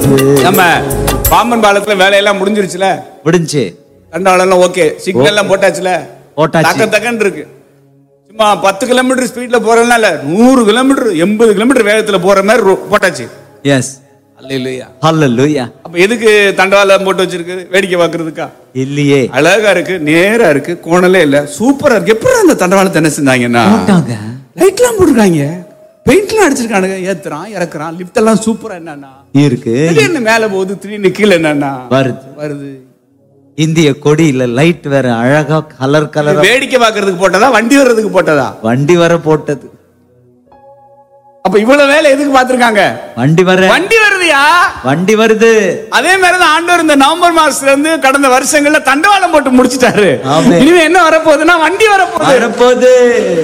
நம்ம பாம்பன் பாலத்துல வேலையெல்லாம் முடிஞ்சிருச்சுல முடிஞ்சு தண்டவாளம் எல்லாம் ஓகே சிக்னல் எல்லாம் போட்டாச்சுல போட்டாச்சு. தக்க தக்கன்னு இருக்கு சும்மா பத்து கிலோமீட்டர் ஸ்பீட்ல போறதுனால இல்ல நூறு கிலோமீட்டர் எண்பது கிலோமீட்டர் வேகத்துல போற மாதிரி ரோ- போட்டாச்சு எஸ் அல்ல இல்லையா ஹalleluya அப்ப எதுக்கு தண்டவாளம் போட்டு வச்சிருக்கு வேடிக்கை பார்க்கிறதுக்கா இல்லையே அழகா இருக்கு நேரா இருக்கு கோணலே இல்ல சூப்பரா இருக்கு எப்படி அந்த தண்டவாளத்தை என்ன செஞ்சாங்கன்னா போட்டாங்க லைட்லாம் போட்டிருக்காங்க பெயிண்ட்லாம் அடிச்சிருக்கானுங்க ஏத்துறான் இறக்குறான் லிஃப்ட் எல்லாம் சூப்பரா என்னன்னா இருக்கு திடீர்னு மேல போகுது திடீர்னு கீழே என்னன்னா வருது வருது இந்திய கொடியில லைட் வேற அழகா கலர் கலரா வேடிக்கை பார்க்கிறதுக்கு போட்டதா வண்டி வர்றதுக்கு போட்டதா வண்டி வர போட்டது அப்ப இவ்வளவு வேலை எதுக்கு பாத்திருக்காங்க வண்டி வர வண்டி வருதுயா வண்டி வருது அதே மாதிரி தான் ஆண்டவர் இந்த நவம்பர் மாசத்துல இருந்து கடந்த வருஷங்கள்ல தண்டவாளம் போட்டு முடிச்சிட்டாரு ஆமென். இனிமே என்ன வரப்போகுதுன்னா வண்டி வரப்போகுது வரப்போகுது